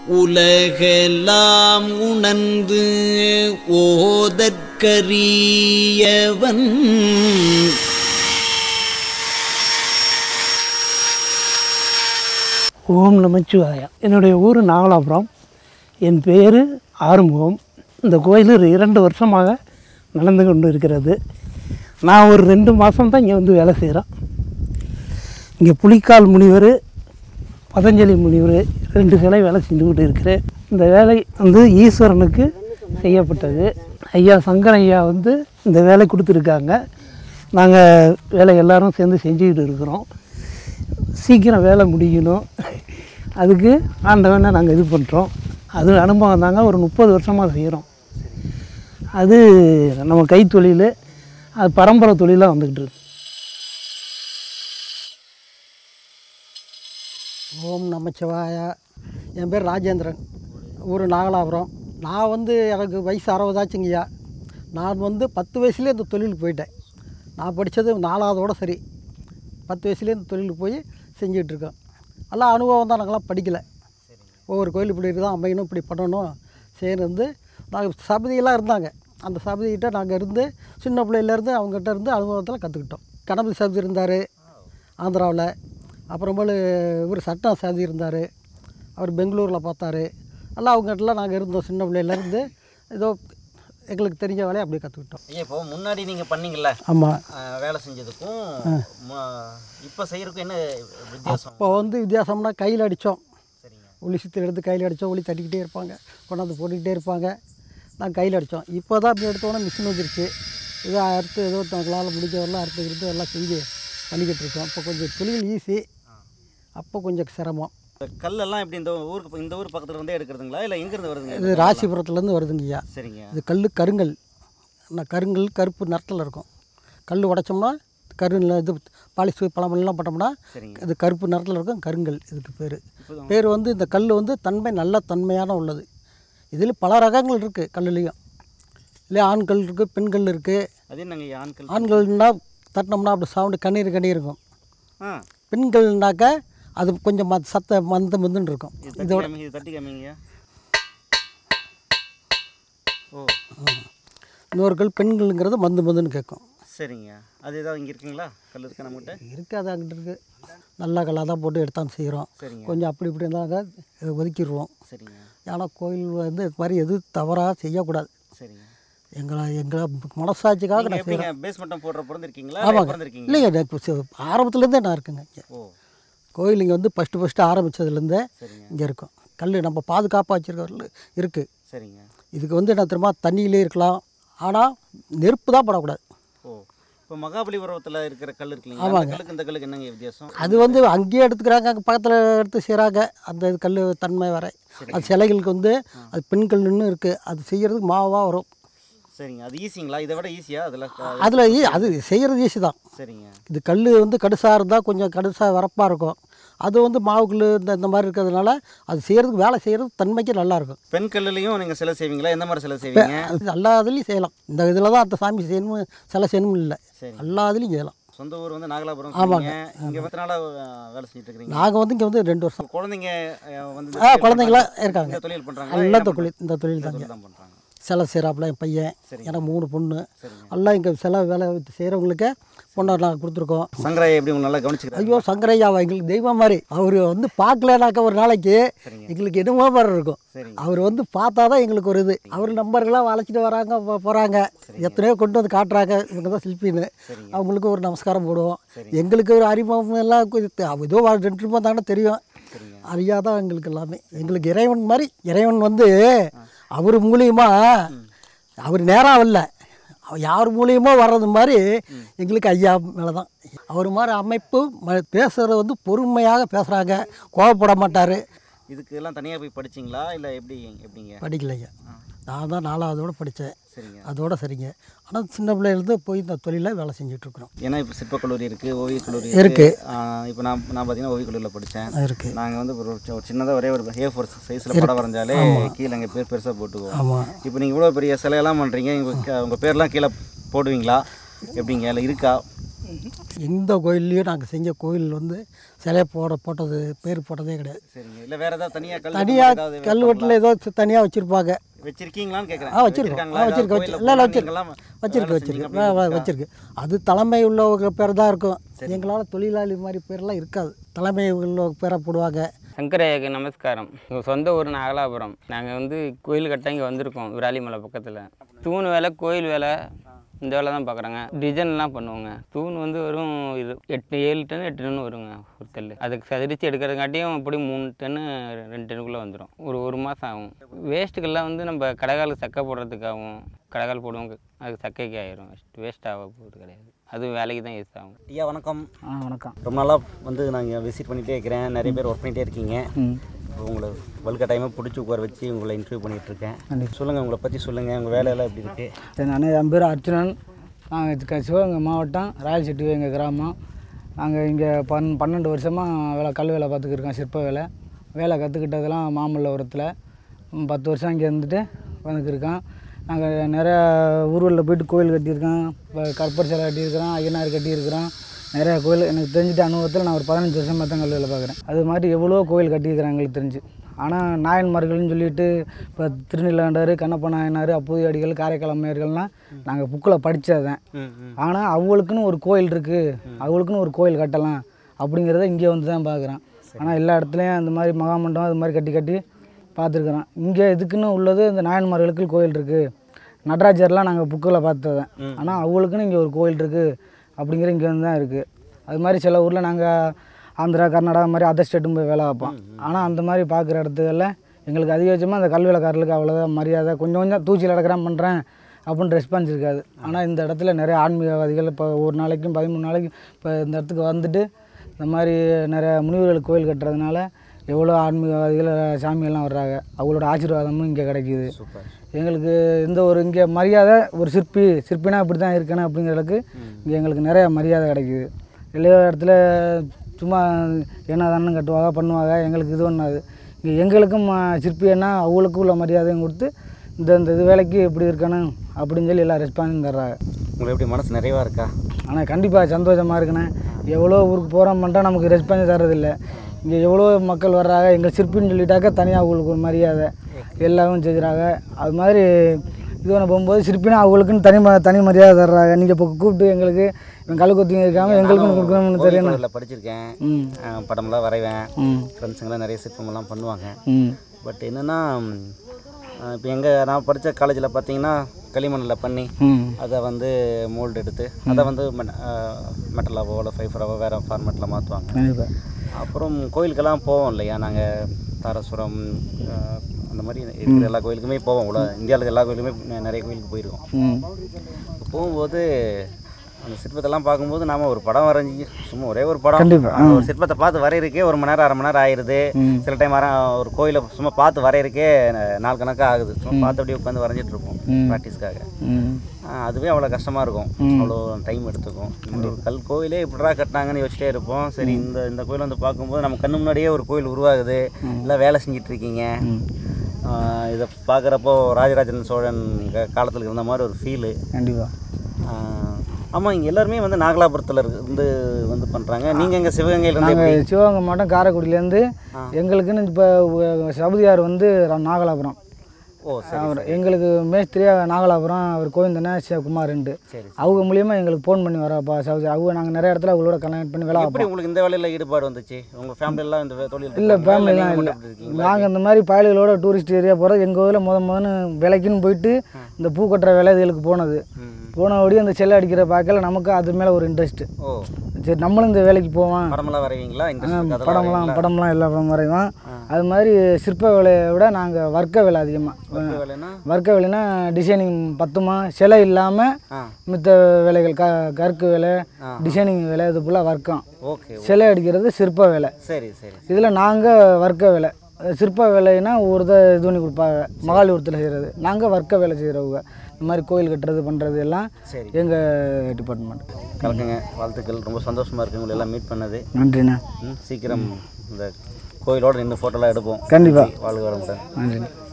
உலகெல்லாம் உணர்ந்து ஓதற்கரியவன் ஓம் நமச்சிவாயா என்னுடைய ஊர் நாகலாபுரம் என் பேர் ஆறுமுகம் இந்த கோயில் ஒரு இரண்டு வருஷமாக நடந்து கொண்டு இருக்கிறது நான் ஒரு ரெண்டு மாதம் தான் இங்கே வந்து வேலை செய்கிறேன் இங்கே புலிக்கால் முனிவர் பதஞ்சலி முனிவர் ரெண்டு சிலை வேலை செஞ்சுக்கிட்டு இருக்கிறேன் இந்த வேலை வந்து ஈஸ்வரனுக்கு செய்யப்பட்டது ஐயா சங்கர ஐயா வந்து இந்த வேலை கொடுத்துருக்காங்க நாங்கள் வேலை எல்லாரும் சேர்ந்து செஞ்சுக்கிட்டு இருக்கிறோம் சீக்கிரம் வேலை முடியணும் அதுக்கு ஆண்டவனை நாங்கள் இது பண்ணுறோம் அது அனுபவம் தாங்க ஒரு முப்பது வருஷமாக செய்கிறோம் அது நம்ம கைத்தொழில் அது பரம்பரை தொழிலாக வந்துக்கிட்டு இருக்கு ஓம் நமச்சிவாயா என் பேர் ராஜேந்திரன் ஊர் நாகலாபுரம் நான் வந்து எனக்கு வயசு அறுபதாச்சுங்கய்யா நான் வந்து பத்து வயசுலேயே இந்த தொழிலுக்கு போயிட்டேன் நான் படித்தது நாலாவதோட சரி பத்து வயசுலேயே இந்த தொழிலுக்கு போய் செஞ்சிகிட்ருக்கோம் எல்லாம் அனுபவம் தான் நாங்களாம் படிக்கலை ஒவ்வொரு கோயில் இப்படி தான் அமையணும் இப்படி பண்ணணும் செய்யறது நாங்கள் சபதியெல்லாம் இருந்தாங்க அந்த சபதிக்கிட்ட நாங்கள் இருந்து சின்ன பிள்ளையிலேருந்து அவங்ககிட்ட இருந்து அனுபவத்தில் கற்றுக்கிட்டோம் கணபதி சபதி இருந்தார் ஆந்திராவில் அப்புறமேலு இவர் சட்டா சாதி இருந்தார் அவர் பெங்களூரில் பார்த்தாரு எல்லாம் அவங்ககிட்டலாம் நாங்கள் இருந்தோம் சின்ன பிள்ளையிலேருந்து ஏதோ எங்களுக்கு தெரிஞ்ச வேலையை அப்படியே கற்றுக்கிட்டோம் ஐயா இப்போ முன்னாடி நீங்கள் பண்ணீங்கல்ல ஆமாம் அஹ், வேலை செஞ்சதுக்கும் இப்போ செய்யறதுக்கும் என்ன வித்தியாசம் இப்போ வந்து வித்தியாசம்னா கையில் அடித்தோம் சரிங்க ஒளி சுற்றி எடுத்து கையில் அடித்தோம் ஒளி தட்டிக்கிட்டே இருப்பாங்க கொண்டாந்து போட்டுக்கிட்டே இருப்பாங்க நான் கையில் அடித்தோம் இப்போ தான் அப்படி எடுத்தோன்னே மிஷின் வந்துருச்சு இதை அறுத்து ஏதோ எங்களால் முடிஞ்சவரெல்லாம் அறுத்து எடுத்து எல்லாம் செஞ்சு பண்ணிக்கிட்டு இருக்கோம் இப்போ கொஞ்சம் தொழில் ஈஸி அப்போ கொஞ்சம் சிரமம் இந்த கல்லெல்லாம் எப்படி இந்த ஊருக்கு ப- இந்த ஊர் பக்கத்துல இருந்தே எடுக்கிறதுங்களா இல்லை எங்கேருந்து வருதுங்க இது ராசிபுரத்துலேருந்து வருதுங்கய்யா சரிங்க இது கல் கருங்கல் நான் கருங்கல் கருப்பு நிறத்தில் இருக்கும் கல் உடைச்சோம்னா கருங்கில் இது பாலிஷ் பழமெல்லாம் போட்டோம்னா சரிங்க இது கருப்பு நிறத்தில் இருக்கும் கருங்கல் இதுக்கு பேர் பேர் வந்து இந்த கல் வந்து தன்மை நல்ல தன்மையான உள்ளது இதில் பல ரகங்கள் இருக்குது கல்லுலேயும் இல்லை ஆண்கள் இருக்குது பெண்கள் இருக்குது அது என்னங்க ஐயா, ஆண்கள் ஆண்கள்னா தட்டினோம்னா அப்படி சவுண்டு கண்ணீர் கண்ணீர் இருக்கும் ஆ பெண்கள்னாக்கா அது கொஞ்சம் ம சத்த மந்த மந்துன்னு இருக்கும் இது தட்டி காமிங்க இது தட்டி காமிங்க ஓ இன்னொருக்கள் பெண்கள்ங்கிறது மந்து மந்துன்னு கேட்கும் சரிங்க அது ஏதாவது இங்கே இருக்குங்களா கல் இருக்கா நம்மகிட்ட இருக்குது அது அங்கிட்டு இருக்குது நல்ல கல்லாக தான் போட்டு எடுத்தாந்து செய்கிறோம் சரிங்க கொஞ்சம் அப்படி இப்படி இருந்தாங்க ஒதுக்கிடுவோம் சரிங்க ஏன்னா கோயில் வந்து இது மாதிரி எதுவும் தவறாக செய்யக்கூடாது சரிங்க எங்களை எங்களை மனசாட்சிக்காக நீங்கள் நான் செய்கிறேன் எப்படிங்க பேஸ்மெண்ட்டம் போடுற பிறந்திருக்கீங்களா ஆமாங்க. பிறந்திருக்கீங்க இல்லைங்க நான் இப்போ சி- ஆரம்பத்துலேருந்தே நான் இருக்குங்க இங்கே ஓ கோயில் இங்கே வந்து ஃபஸ்ட்டு ஃபஸ்ட்டு ஆரம்பித்ததுலேருந்தே சரிங்க இங்கே இருக்கும் கல் நம்ம பாதுகாப்பாக வச்சுருக்க இருக்குது சரிங்க இதுக்கு வந்து என்ன தெரியுமா தண்ணியிலே இருக்கலாம் ஆனால் நெருப்பு தான் படக்கூடாது ஓ இப்போ மகாபலிபுரத்தில் இருக்கிற கல் இருக்கு இல்லைங்களா அந்த கல்லுக்கு இந்த கல்லுக்கு என்னங்க வித்தியாசம் அது வந்து அங்கேயே எடுத்துக்கிறாங்க அங்கே பக்கத்தில் எடுத்து செய்கிறாங்க அந்த கல் தன்மை வர அது சிலைகளுக்கு வந்து அது பெண்கல்னு இருக்குது அது செய்கிறதுக்கு மாவாக வரும் சரிங்க அது ஈஸிங்களா இதை விட ஈஸியா அதில் அதில் அது செய்கிறது ஈஸி தான் சரிங்க இது கல் வந்து கடுசாக இருந்தால் கொஞ்சம் கடுசாக வரப்பாக இருக்கும் அது வந்து மாவுக்குள் இந்த இந்த மாதிரி இருக்கிறதுனால அது செய்கிறதுக்கு வேலை செய்கிறது தன்மைக்கு நல்லாயிருக்கும் பெண் கல்லுலையும் நீங்கள் சிலை செய்வீங்களா எந்த மாதிரி சிலை செய்வீங்க அது எல்லா இதுலேயும் செய்யலாம் இந்த இதில் தான் அந்த சாமி செய்யணும் சில செய்யணும் இல்லை சரி எல்லா இதுலேயும் செய்யலாம் சொந்த ஊர் வந்து நாகலாபுரம் சொன்னீங்க இங்கே பத்து நாளாக வேலை செஞ்சுட்டு இருக்கிறீங்க நாங்கள் வந்து இங்கே வந்து ரெண்டு வருஷம் குழந்தைங்க அஹ், வந்து ஆ குழந்தைங்களாம் இருக்காங்க இந்த தொழில் பண்ணுறாங்க எல்லா தொழில் இந்த தொழில் தாங்க தான் பண்ணுறாங்க சிலை செய்கிறாப்புல என் பையன் சரிங்க. எனக்கு மூணு பொண்ணு சரிங்க எல்லாம் இங்கே சில வேலை செய்கிறவங்களுக்கு பொண்ணை நாங்கள் கொடுத்துருக்கோம் சங்கராயை எப்படி உங்களை நல்லா கவனிச்சுக்கிறாங்க ஐயோ சங்கரையாவா எங்களுக்கு தெய்வம் மாதிரி அவர் வந்து பார்க்கலனாக்க ஒரு நாளைக்கு சரிங்க எங்களுக்கு என்னமோ மாதிரி இருக்கும் சரிங்க அவர் வந்து பார்த்தா தான் எங்களுக்கு ஒரு இது அவர் நம்பர்களாக அழைச்சிட்டு வராங்க போ- போகிறாங்க எத்தனையோ கொண்டு வந்து காட்டுறாங்க இவங்க தான் சிற்பின்னு சரிங்க அவங்களுக்கு ஒரு நமஸ்காரம் போடுவோம் சரிங்க. எங்களுக்கு ஒரு அறிமுகம் எல்லாம் கு- அவ ஏதோ வா- ரெண்டு ரூபா தானே தெரியும் சரிங்க அறியாதான் எங்களுக்கு எல்லாமே எங்களுக்கு இறைவன் மாதிரி இறைவன் வந்து அவர் மூலியமா அவர் நேராக வரல அவர் யார் மூலியமா வர்றது மாதிரி எங்களுக்கு ஐயா மேலே தான் அவர் மாதிரி அமைப்பு ம பேசுகிறத வந்து பொறுமையாக பேசுகிறாங்க கோவப்பட மாட்டார் இதுக்கு எல்லாம் தனியாக போய் படிச்சிங்களா இல்லை எப்படி எப்படிங்க படிக்கலைங்க நான் தான் நாலாவதோட படித்தேன் சரிங்க அதோட சரிங்க ஆனால் சின்ன பிள்ளையிலேருந்து போய் இந்த தொழிலை வேலை செஞ்சிட்ருக்குறோம் ஏன்னா இப்போ சிற்பக் கல்லூரி இருக்குது ஓவியக் கல்லூரி இருக்கு. இப்போ நான் நான் பார்த்தீங்கன்னா ஓவியக் கல்லூரியில் படித்தேன் இருக்குது நாங்கள் வந்து ஒரு ஒரு சின்னதாக ஒரே ஒரு ஏ ஃபோர் சைஸில் படம் வரைஞ்சாலே கீழே எங்கள் பேர் பெருசாக போட்டுக்குவோம் ஆமாம் இப்போ நீங்கள் இவ்வளோ பெரிய சிலையெல்லாம் பண்ணுறீங்க உங்கள் உங்கள் பேர்லாம் கீழே போடுவீங்களா எப்படிங்க இல்லை இருக்கா எந்த கோயில்லையும் நாங்கள் செஞ்ச கோயில் வந்து சிலையை போட போட்டது பேர் போட்டதே கிடையாது சரிங்க இல்லை வேற ஏதாவது தனியாக கல் தனியாக ஏதாவது கல்வெட்டில் ஏதோ தனியாக வச்சுருப்பாங்க வச்சிருக்கீங்களான்னு கேட்குறேன் ஆ வச்சுருக்கோம் ஆ வச்சுருக்கு வச்சு இல்லை இல்லை வச்சிருக்கு வச்சிருக்கு வச்சிருக்கு ஆ, வ- வச்சிருக்கு அது தலைமை உள்ளவங்க பேர் தான் இருக்கும் எங்களால் தொழிலாளி மாதிரி பேர்லாம் இருக்காது தலைமை உள்ள பேரை போடுவாங்க சங்கரையாக்கு நமஸ்காரம் எங்கள் சொந்த ஊர் நாகலாபுரம் நாங்கள் வந்து கோயில் கட்ட இங்கே வந்திருக்கோம் விராலிமலை பக்கத்தில் தூண் வேலை கோயில் வேலை இந்த வேலை தான் பார்க்குறாங்க டிசைன்லாம் பண்ணுவோங்க தூண் வந்து வெறும் இது எட்டு ஏழு டன் எட்டு டன் வருங்க ஒரு கல் அதுக்கு சதுரித்து எடுக்கிறதுக்காட்டியும் அப்படி மூணு டன்னு ரெண்டு டன்னுக்குள்ளே வந்துடும் ஒரு ஒரு மாதம் ஆகும் வேஸ்ட்டுக்கெல்லாம் வந்து நம்ம கடைகாலுக்கு சக்கை போடுறதுக்காகவும் கடைகால் போடுவோம் அதுக்கு சக்கைக்கு ஆயிரும் வேஸ்ட் ஆக போகிறது கிடையாது அது வேலைக்கு தான் யூஸ் ஆகும் ஐயா வணக்கம் ஆ வணக்கம் ரொம்ப நாளாக வந்து நாங்கள் விசிட் பண்ணிகிட்டே இருக்கிறேன் நிறைய பேர் ஒர்க் பண்ணிகிட்டே இருக்கீங்க இப்போ உங்களை வலுக்கட்டாயமாக பிடிச்சி உட்கார வச்சு உங்களை இன்டர்வியூ பண்ணிகிட்டு இருக்கேன் சொல்லுங்கள் உங்களை பற்றி சொல்லுங்கள் உங்கள் வேலையெல்லாம் எப்படி இருக்குது சரி நான் என் பேர் அர்ச்சுனன் நாங்கள் சிவகங்கை மாவட்டம் ராயல்செட்டி எங்கள் கிராமம் நாங்கள் இங்கே பன் பன்னெண்டு வருஷமாக வேலை கல் வேலை பார்த்துக்கிருக்கோம் சிற்ப வேலை வேலை கற்றுக்கிட்டதெல்லாம் மாமல்லபுரத்தில் ம், பத்து வருஷம் இங்கே இருந்துட்டு வந்துக்கிருக்கோம் நாங்கள் நிறையா ஊர்களில் போயிட்டு கோயில் கட்டியிருக்கோம் இப்போ கற்பர் சிலை கட்டியிருக்கிறோம் ஐயனார் கட்டியிருக்கிறோம் நிறையா கோயில் எனக்கு தெரிஞ்சிட்ட அனுபவத்தில் நான் ஒரு பதினஞ்சு வருஷமாக தான் கல் வேலை பார்க்குறேன் அது மாதிரி எவ்வளோ கோயில் கட்டியிருக்கிறேன் எங்களுக்கு தெரிஞ்சு ஆனால் நாயன்மார்கள்னு சொல்லிட்டு இப்போ திருநீலகண்டர் கண்ணப்ப நாயனார் அப்போது அடிகள் காரைக்கால் அம்மையார்கள்லாம் நாங்கள் புக்கில் படித்ததான் ஆனால் அவங்களுக்குன்னு ஒரு கோயில் இருக்குது அவங்களுக்குன்னு ஒரு கோயில் கட்டலாம் அப்படிங்கிறத இங்கே வந்து தான் பார்க்குறேன் ஆனால் எல்லா இடத்துலையும் அந்த மாதிரி மகாமண்டபம் அது மாதிரி கட்டி கட்டி பார்த்துருக்குறோம் இங்கே இதுக்குன்னு உள்ளது இந்த நாயன்மார்களுக்கு கோயில் இருக்குது நடராஜர்லாம் நாங்கள் புக்கில் பார்த்ததான் ஆனால் அவங்களுக்குன்னு இங்கே ஒரு கோயில் இருக்குது அப்படிங்கிற இங்கே வந்து தான் இருக்குது அது மாதிரி சில ஊரில் நாங்கள் ஆந்திரா கர்நாடகா மாதிரி அதர் ஸ்டேட்டும் போய் வேலை பார்ப்போம் ஆனால் அந்த மாதிரி பார்க்குற இடத்துகளில் எங்களுக்கு அதிகபட்சமாக அந்த கல்வியலக்காரர்களுக்கு அவ்வளோதான் மரியாதை கொஞ்சம் கொஞ்சம் தூச்சியில் அடக்கிறேன் பண்ணுறேன் அப்படின்னு ரெஸ்பான்ஸ் இருக்காது ஆனால் இந்த இடத்துல நிறைய ஆன்மீகவாதிகள் இப்போ ஒரு நாளைக்கும் பதிமூணு நாளைக்கு இப்போ இந்த இடத்துக்கு வந்துட்டு இந்த மாதிரி நிறைய முனிவர்களுக்கு கோயில் கட்டுறதுனால எவ்வளோ ஆன்மீகவாதிகள் சாமியெல்லாம் வர்றாங்க அவங்களோட ஆசீர்வாதமும் இங்கே கிடைக்கிது எங்களுக்கு இந்த ஒரு இங்கே மரியாதை ஒரு சிற்பி சிற்பினா இப்படி தான் இருக்கணும் அப்படிங்கிறதுக்கு இங்கே எங்களுக்கு நிறைய மரியாதை கிடைக்குது எல்லா இடத்துல சும்மா என்ன தானே கட்டுவாங்க பண்ணுவாங்க எங்களுக்கு இது ஒன்றாது இங்கே எங்களுக்கும் ம- சிற்பின்னா அவங்களுக்கும் உள்ள மரியாதையும் கொடுத்து இந்த இந்த இது வேலைக்கு இப்படி இருக்கணும் அப்படின்னு சொல்லி எல்லாம் ரெஸ்பான்ஸ் தர்றாங்க உங்களுக்கு எப்படி மனசு நிறைவாக இருக்கா ஆனால் கண்டிப்பாக சந்தோஷமாக இருக்குண்ணே எவ்வளோ ஊருக்கு போகிறோம் பண்ணிட்டா நமக்கு ரெஸ்பான்ஸ் தர்றதில்ல இங்கே எவ்வளோ மக்கள் வர்றாங்க எங்கள் சிற்பின்னு சொல்லிட்டாக்கா தனியாக அவங்களுக்கு ஒரு மரியாதை எல்லாரும் செய்கிறாங்க அது மாதிரி இது ஒன்று போகும்போது சிற்பினா அவங்களுக்குன்னு தனி ம தனி மரியாதை தர்றாங்க நீங்கள் இப்போ கூப்பிட்டு எங்களுக்கு இவன் கல் குத்திங்க இருக்காமல் எங்களுக்குன்னு கொடுக்கணும்னு தெரியணும் ஓவியக்கலையில் படிச்சிருக்கேன் ம் அஹ் படமெல்லாம் வரைவேன் ம் ஃப்ரெண்ட்ஸுங்கெல்லாம் நிறைய சிற்பமெல்லாம் பண்ணுவாங்க ம் பட் என்னென்னா இப்போ எங்கள் நான் படித்த காலேஜில் பார்த்தீங்கன்னா களிமண்ணில் பண்ணி ம் அதை வந்து மோல்டு எடுத்து அதை வந்து மெட்டலாவோ இல்லை ஃபைஃபராவோ வேறு ஃபார்மேட்டில் மாற்றுவாங்க கண்டிப்பாக அப்புறம் கோயிலுக்கெல்லாம் போவோம் இல்லையா நாங்கள் தாராசுரம் அஹ், அந்த மாதிரி இருக்கிற எல்லா கோயிலுக்குமே போவோம் உலக இந்தியாவில் எல்லா கோயிலுக்குமே நெ- நிறைய கோயிலுக்கு போயிருக்கோம் ம் போகும்போது அந்த சிற்பத்தெல்லாம் பார்க்கும்போது நாம ஒரு படம் வரைஞ்சி சும்மா ஒரே ஒரு படம் கண்டிப்பா, அந்த ஒரு சிற்பத்தை பார்த்து வரையறக்கே ஒரு மணி நேரம் அரை மணி நேரம் ஆயிடுது ம். சில டைம் வர ஒரு கோயிலை சும்மா பார்த்து வரையறக்கே ந- நாள் கணக்காக ஆகுது சும்மா பார்த்து அப்படியே உட்காந்து வரைஞ்சிட்டு இருப்போம் ம். ப்ராக்டிஸ்க்காக ம் அதுவே அவ்வளோ கஷ்டமாக இருக்கும் அவ்வளோ டைம் எடுத்துக்கும் இந்த ஒரு கல் கோயிலே இப்படிடா கட்டினாங்கன்னு யோசிச்சிட்டே இருப்போம் சரி இந்த இந்த கோயில் வந்து பார்க்கும்போது நம்ம கண்ணு முன்னாடியே ஒரு கோயில் உருவாகுது எல்லாம் வேலை செஞ்சிட்டு இருக்கீங்க ஆஹ் இதை பார்க்குறப்போ ராஜராஜன் சோழன் காலத்தில் இருந்த மாதிரி ஒரு ஃபீலு கண்டிப்பாக ஆமாம் இங்கே எல்லாருமே வந்து நாகலாபுரத்தில் இருந்து வந்து பண்ணுறாங்க நீங்கள் இங்கே சிவகங்கையிலேருந்து எப்படி நாங்கள் சிவகங்கை மாவட்டம் காரைக்குடியிலேருந்து எங்களுக்குன்னு இப்போ சபதியார் வந்து ர- நாகலாபுரம் ஓ சரி அவர் எங்களுக்கு மேஸ்திரியாக நாகலாபுரம் அவர் கோவிந்தன சிவகுமார்ண்டு சரி அவங்க மூலியமாக எங்களுக்கு ஃபோன் பண்ணி வரப்பா சவுதி அவங்க நாங்கள் நிறைய இடத்துல அவங்களோட கனெக்ட் பண்ணி வேலை எப்படி பார்ப்போம் உங்களுக்கு இந்த வேலையில் ஈடுபாடு வந்துச்சு உங்கள் ஃபேமிலியெல்லாம் இந்த வே- தொழில் இல்லை இருக்காங்களா? இல்ல ஃபேமிலிலாம் நீங்க இல்லை மட்டும் இப்படி இருக்கீங்களா? நாங்கள் இந்த மாதிரி பயல்களோட டூரிஸ்ட் ஏரியா போகிறது எங்கள் ஊரில் முத முதன்னு விலைக்குன்னு போயிட்டு இந்த பூ கட்டுற வேலை இதுகளுக்கு போனது ம். போனபடி அந்த செல்லை அடிக்கிற பார்க்கல நமக்கு அது மேலே ஒரு இன்ட்ரெஸ்ட்டு ஓ சரி நம்மளும் இந்த வேலைக்கு போவோம் படமெல்லாம் வரைவீங்களா ஆ, இன்ட்ரெஸ்ட் படம்லாம் படம்லாம் எல்லா படம் வரைவோம் அது மாதிரி சிற்ப வேலையை விட நாங்கள் வர்க்க வேலை அதிகமாக வேலைன்னா வர்க்க வேலைனா டிசைனிங் பத்துமா சிலை இல்லாமல் ஆ மித்த வேலைகள் க கற்கு வேலை டிசைனிங் வேலை இது ஃபுல்லாக வர்க்கம் ஓகே சிலை அடிக்கிறது சிற்ப வேலை சரி சரி இதில் நாங்கள் வர்க்க வேலை சிற்ப வேலைனா ஒரு இதை இது பண்ணி கொடுப்பாங்க மகாலிபுரத்தில் செய்கிறது நாங்கள் வர்க்க வேலை செய்கிறவங்க இந்த மாதிரி கோயில் கட்டுறது பண்ணுறது எல்லாம் சரி. எங்கள் டிபார்ட்மெண்ட் கலக்குங்க வாழ்த்துக்கள் ரொம்ப சந்தோஷமாக இருக்கு உங்களை எல்லாம் மீட் பண்ணது நன்றிண்ணா ம், சீக்கிரம் இந்த கோயிலோட நின்று ஃபோட்டோலாம் எடுப்போம் கண்டிப்பாக வாழ்க வளமுடன் நன்றிண்ணா